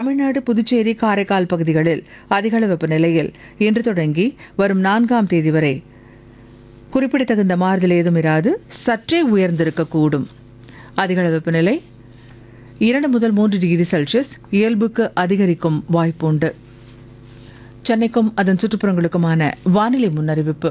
தமிழ்நாடு புதுச்சேரி காரைக்கால் பகுதிகளில் அதிகள வெப்பநிலையில் இன்று தொடங்கி வரும் நான்காம் தேதி வரை குறிப்பிடத்தகுந்த மாறுதல் ஏதும் இராது சற்றே உயர்ந்திருக்கக்கூடும் அதிகள வெப்பநிலை இரண்டு முதல் மூன்று டிகிரி செல்சியஸ் இயல்புக்கு அதிகரிக்கும் வாய்ப்புண்டு சென்னைக்கும் அதன் சுற்றுப்புறங்களுக்குமான வானிலை முன்னறிவிப்பு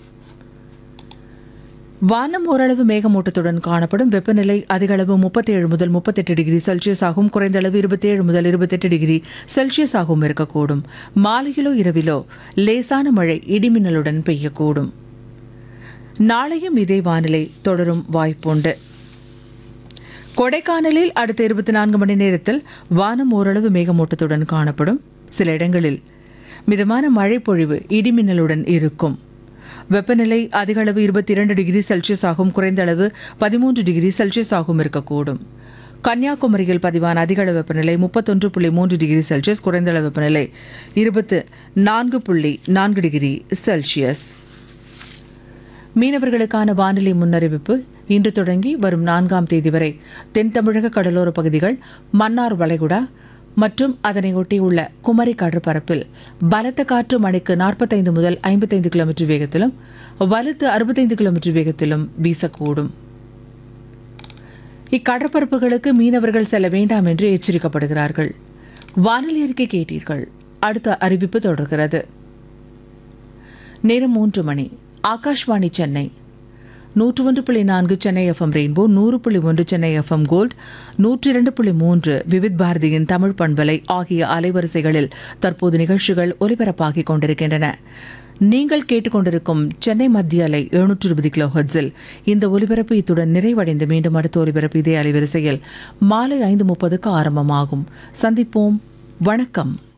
வானம் ஓரளவு மேகமூட்டத்துடன் காணப்படும் வெப்பநிலை அதிக அளவு முப்பத்தேழு முதல் முப்பத்தெட்டு டிகிரி செல்சியஸ் ஆகும் குறைந்த அளவு இருபத்தேழு முதல் இருபத்தெட்டு டிகிரி செல்சியஸ் ஆகவும் இருக்கக்கூடும் மாலையிலோ இரவிலோ லேசான மழை இடிமின்னலுடன் பெய்யக்கூடும் நாளையும் இதே வானிலை தொடரும் வாய்ப்புண்டு கொடைக்கானலில் அடுத்த இருபத்தி நான்கு மணி நேரத்தில் வானம் ஓரளவு மேகமூட்டத்துடன் காணப்படும் சில இடங்களில் மிதமான மழை பொழிவு இடிமின்னலுடன் இருக்கும் வெப்பநிலை அதிக அளவு இருபத்தி இரண்டு டிகிரி செல்சியஸ் ஆகும் குறைந்த அளவு பதிமூன்று டிகிரி செல்சியஸ் ஆகும் இருக்கக்கூடும் கன்னியாகுமரியில் பதிவான அதிக அளவு வெப்பநிலை முப்பத்தொன்று புள்ளி மூன்று டிகிரி செல்சியஸ் குறைந்த அளவு வெப்பநிலை இருபத்து நான்கு புள்ளி நான்கு டிகிரி செல்சியஸ் மீனவர்களுக்கான வானிலை முன்னறிவிப்பு இன்று தொடங்கி வரும் நான்காம் தேதி வரை தென் தமிழக கடலோர பகுதிகள் மன்னார் வளைகுடா மற்றும் அதனை ஒட்டியுள்ள குமரி கடற்பரப்பில் பலத்த காற்று மணிக்கு நாற்பத்தைந்து முதல் ஐம்பத்தைந்து கிலோமீட்டர் வேகத்திலும் வலுத்து அறுபத்தைந்து கிலோமீட்டர் வேகத்திலும் வீசக்கூடும் இக்கடற்பரப்புகளுக்கு மீனவர்கள் செல்ல வேண்டாம் என்று எச்சரிக்கப்படுகிறார்கள் வானிலை அறிக்கை கேட்டீர்கள் அடுத்த அறிவிப்பு தொடர்கிறது நேரம் மூன்று மணி ஆகாஷ்வாணி சென்னை நூற்று ஒன்று புள்ளி நான்கு சென்னை எஃப்எம் ரெயின்போ நூறு புள்ளி ஒன்று சென்னை எஃப்எம் கோல்ட் நூற்றி இரண்டு புள்ளி மூன்று விவித் பாரதியின் தமிழ் பண்பலை ஆகிய அலைவரிசைகளில் தற்போது நிகழ்ச்சிகள் ஒலிபரப்பாகிக் கொண்டிருக்கின்றன நீங்கள் கேட்டுக்கொண்டிருக்கும் சென்னை மத்திய அலை எழுநூற்று இருபது கிலோ ஹெர்ட்ஸில் இந்த ஒலிபரப்பு இத்துடன் நிறைவடைந்து மீண்டும் அடுத்த ஒலிபரப்பு இதே அலைவரிசையில் மாலை ஐந்து முப்பதுக்கு ஆரம்பமாகும் சந்திப்போம் வணக்கம்